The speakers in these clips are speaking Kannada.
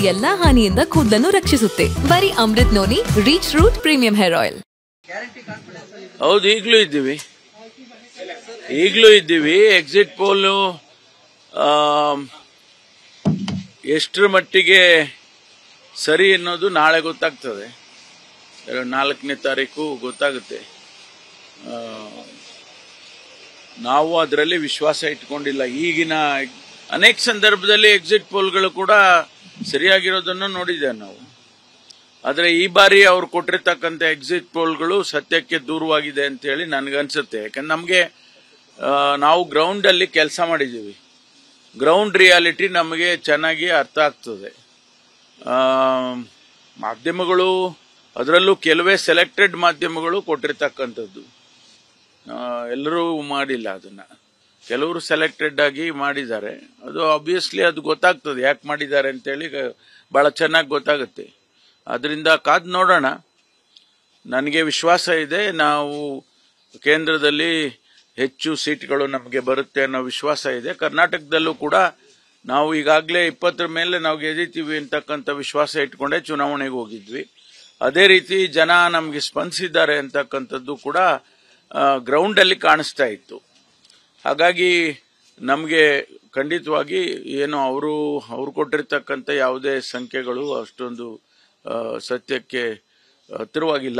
ಎಲ್ಲಾ ಹಾನಿಯಿಂದ ಕೂದಲನ್ನು ರಕ್ಷಿಸುತ್ತೆ ಬರೀ Amrut noni reach root premium hair oil ಹೌದು ಈಗಲೂ ಇದ್ದೀವಿ ಈಗಲೂ ಇದ್ದೀವಿ ಎಕ್ಸಿಟ್ ಪೋಲು ಎಷ್ಟರ ಮಟ್ಟಿಗೆ ಸರಿ ಅನ್ನೋದು ನಾಳೆ ಗೊತ್ತಾಗ್ತದೆ ಎರಡು ನಾಲ್ಕನೇ ತಾರೀಕು ಗೊತ್ತಾಗುತ್ತೆ ಆ, ನಾವು ಅದರಲ್ಲಿ ವಿಶ್ವಾಸ ಇಟ್ಕೊಂಡಿಲ್ಲ ಈಗಿನ ಅನೇಕ ಸಂದರ್ಭದಲ್ಲಿ ಎಕ್ಸಿಟ್ ಪೋಲ್ಗಳು ಕೂಡ ಸರಿಯಾಗಿರೋದನ್ನು ನೋಡಿದ್ದೇವೆ ನಾವು ಆದರೆ ಈ ಬಾರಿ ಅವ್ರು ಕೊಟ್ಟಿರ್ತಕ್ಕಂಥ ಎಕ್ಸಿಟ್ ಪೋಲ್ಗಳು ಸತ್ಯಕ್ಕೆ ದೂರವಾಗಿದೆ ಅಂತ ಹೇಳಿ ನನಗನ್ಸುತ್ತೆ ಯಾಕಂದ್ರೆ ನಮಗೆ ನಾವು ಗ್ರೌಂಡ್ ಅಲ್ಲಿ ಕೆಲಸ ಮಾಡಿದ್ದೀವಿ ಗ್ರೌಂಡ್ ರಿಯಾಲಿಟಿ ನಮಗೆ ಚೆನ್ನಾಗಿ ಅರ್ಥ ಆಗ್ತದೆ ಆ, ಮಾಧ್ಯಮಗಳು ಅದರಲ್ಲೂ ಕೆಲವೇ ಸೆಲೆಕ್ಟೆಡ್ ಮಾಧ್ಯಮಗಳು ಕೊಟ್ಟಿರ್ತಕ್ಕಂಥದ್ದು ಆ, ಎಲ್ಲರೂ ಮಾಡಿಲ್ಲ ಅದನ್ನ ಕೆಲವರು ಸೆಲೆಕ್ಟೆಡ್ ಆಗಿ ಮಾಡಿದ್ದಾರೆ ಅದು ಆಬ್ವಿಯಸ್ಲಿ ಅದು ಗೊತ್ತಾಗ್ತದೆ ಯಾಕೆ ಮಾಡಿದ್ದಾರೆ ಅಂತೇಳಿ ಗ- ಬಹಳ ಚೆನ್ನಾಗಿ ಗೊತ್ತಾಗುತ್ತೆ ಅದರಿಂದ ಕಾದ್ ನೋಡೋಣ ನನಗೆ ವಿಶ್ವಾಸ ಇದೆ ನಾವು ಕೇಂದ್ರದಲ್ಲಿ ಹೆಚ್ಚು ಸೀಟ್ಗಳು ನಮಗೆ ಬರುತ್ತೆ ಅನ್ನೋ ವಿಶ್ವಾಸ ಇದೆ ಕರ್ನಾಟಕದಲ್ಲೂ ಕೂಡ ನಾವು ಈಗಾಗಲೇ ಇಪ್ಪತ್ತರ ಮೇಲೆ ನಾವು ಗೆದ್ದೀತೀವಿ ಅಂತಕ್ಕಂಥ ವಿಶ್ವಾಸ ಇಟ್ಕೊಂಡೇ ಚುನಾವಣೆಗೆ ಹೋಗಿದ್ವಿ ಅದೇ ರೀತಿ ಜನ ನಮಗೆ ಸ್ಪಂದಿಸಿದ್ದಾರೆ ಅಂತಕ್ಕಂಥದ್ದು ಕೂಡ ಗ್ರೌಂಡ್ ಅಲ್ಲಿ ಕಾಣಿಸ್ತಾ ಇತ್ತು ಹಾಗಾಗಿ ನಮಗೆ ಖಂಡಿತವಾಗಿ ಏನು ಅವರು ಅವ್ರು ಕೊಟ್ಟಿರ್ತಕ್ಕಂಥ ಯಾವುದೇ ಸಂಖ್ಯೆಗಳು ಅಷ್ಟೊಂದು ಆ, ಸತ್ಯಕ್ಕೆ ಹತ್ತಿರವಾಗಿಲ್ಲ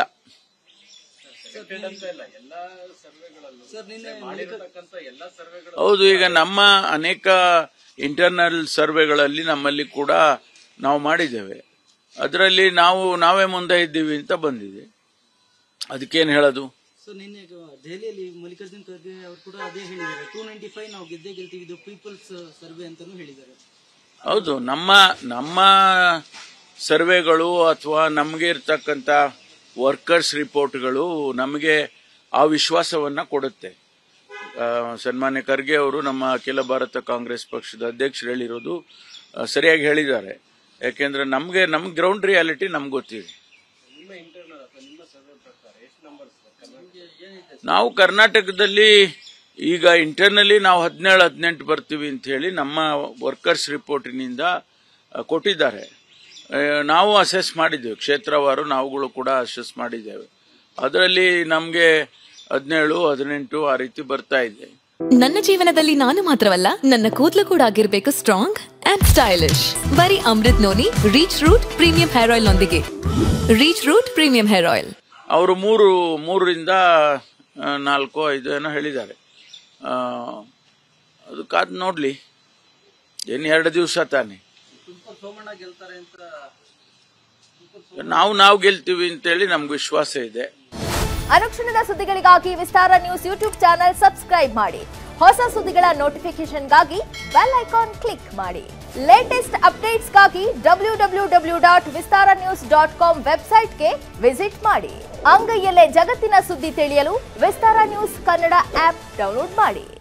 ಹೌದು ಈಗ ನಮ್ಮ ಅನೇಕ ಇಂಟರ್ನಲ್ ಸರ್ವೆಗಳಲ್ಲಿ ನಮ್ಮಲ್ಲಿ ಕೂಡ ನಾವು ಮಾಡಿದ್ದೇವೆ ಅದರಲ್ಲಿ ನಾವು ನಾವೇ ಮುಂದೆ ಇದ್ದೀವಿ ಅಂತ ಬಂದಿದೆ ಅದಕ್ಕೇನು ಹೇಳೋದು ಸೊ ನಿನ್ನೆ ಗ- ದೆಹಲಿಯಲ್ಲಿ ಮಲ್ಲಿಕಾರ್ಜುನ್ ಖರ್ಗೆ ಅವರು ಕೂಡ ಅದೇ ಹೇಳಿದ್ದಾರೆ ಟೂ ನೈಂಟಿ ಫೈವ್ ನಾವು ಗೆದ್ದೇ ಗೆಲ್ತೀವಿ ಇದು ಪೀಪಲ್ಸ್ ಸರ್ವೆ ಅಂತಾನೂ ಹೇಳಿದ್ದಾರೆ ಹೌದು ನಮ್ಮ ನಮ್ಮ ಸರ್ವೆಗಳು ಅಥವಾ ನಮಗೆ ಇರ್ತಕ್ಕಂಥ ವರ್ಕರ್ಸ್ ರಿಪೋರ್ಟ್ಗಳು ನಮಗೆ ಆ ವಿಶ್ವಾಸವನ್ನ ಕೊಡುತ್ತೆ ಆ, ಸನ್ಮಾನ್ಯ ಖರ್ಗೆ ಅವರು ನಮ್ಮ ಅಖಿಲ ಭಾರತ ಕಾಂಗ್ರೆಸ್ ಪಕ್ಷದ ಅಧ್ಯಕ್ಷರು ಹೇಳಿರೋದು ಆ, ಸರಿಯಾಗಿ ಹೇಳಿದ್ದಾರೆ ಯಾಕೆಂದ್ರೆ ನಮಗೆ ನಮ್ ಗ್ರೌಂಡ್ ರಿಯಾಲಿಟಿ ನಮ್ಗೆ ಗೊತ್ತಿದೆ ನಾವು ಕರ್ನಾಟಕದಲ್ಲಿ ಈಗ ಇಂಟರ್ನಲಿ ನಾವು ಹದಿನೇಳು ಹದಿನೆಂಟು ಬರ್ತೀವಿ ಅಂತ ಹೇಳಿ ನಮ್ಮ ವರ್ಕರ್ಸ್ ರಿಪೋರ್ಟಿನಿಂದ ಆ, ಕೊಟ್ಟಿದ್ದಾರೆ ಆ, ನಾವು ಅಸೆಸ್ ಮಾಡಿದ್ದೇವೆ ಕ್ಷೇತ್ರವಾರು ನಾವುಗಳು ಕೂಡ ಅಸೆಸ್ ಮಾಡಿದ್ದೇವೆ ಅದರಲ್ಲಿ ನಮಗೆ ಹದಿನೇಳು ಹದಿನೆಂಟು ಆ ರೀತಿ ಬರ್ತಾ ಇದೆ ನನ್ನ ಜೀವನದಲ್ಲಿ ನಾನು ಮಾತ್ರವಲ್ಲ ನನ್ನ ಕೂದಲು ಕೂಡ ಆಗಿರ್ಬೇಕು ಸ್ಟ್ರಾಂಗ್ ಅಂಡ್ ಸ್ಟೈಲಿಶ್ ಬರೀ Amrut noni reach root premium hair oil ನೊಂದಿಗೆ reach root premium hair oil ಅವರು ಮೂರು ಮೂರರಿಂದ ಆ, ನಾಲ್ಕು ಐದು ಏನೋ ಹೇಳಿದ್ದಾರೆ ಆ, ಅದು ಕಾದು ನೋಡ್ಲಿ ಏನು ಎರಡು ದಿವಸ ತಾನೆ ತುಮಕೂರು ಸೋಮಣ್ಣ ಗೆಲ್ತಾರೆ ಅಂತ ನಾವು ನಾವು ಗೆಲ್ತೀವಿ ಅಂತೇಳಿ ನಮ್ಗೆ ವಿಶ್ವಾಸ ಇದೆ ಅನುಕ್ಷಣದ ಸುದ್ದಿಗಳಿಗಾಗಿ Vistara news YouTube channel subscribe ಮಾಡಿ ಹೊಸ ಸುದ್ದಿಗಳ ನೋಟಿಫಿಕೇಶನ್ಗಾಗಿ ಬೆಲ್ ಐಕಾನ್ ಕ್ಲಿಕ್ ಮಾಡಿ ಲೇಟೆಸ್ಟ್ ಅಪ್ಡೇಟ್ಸ್ಗಾಗಿ W W W dot Vistara news dot com ವೆಬ್ಸೈಟ್ಗೆ ವಿಸಿಟ್ ಮಾಡಿ ಅಂಗೈಯಲ್ಲೇ ಜಗತ್ತಿನ ಸುದ್ದಿ ತಿಳಿಯಲು Vistara news Kannada app download ಮಾಡಿ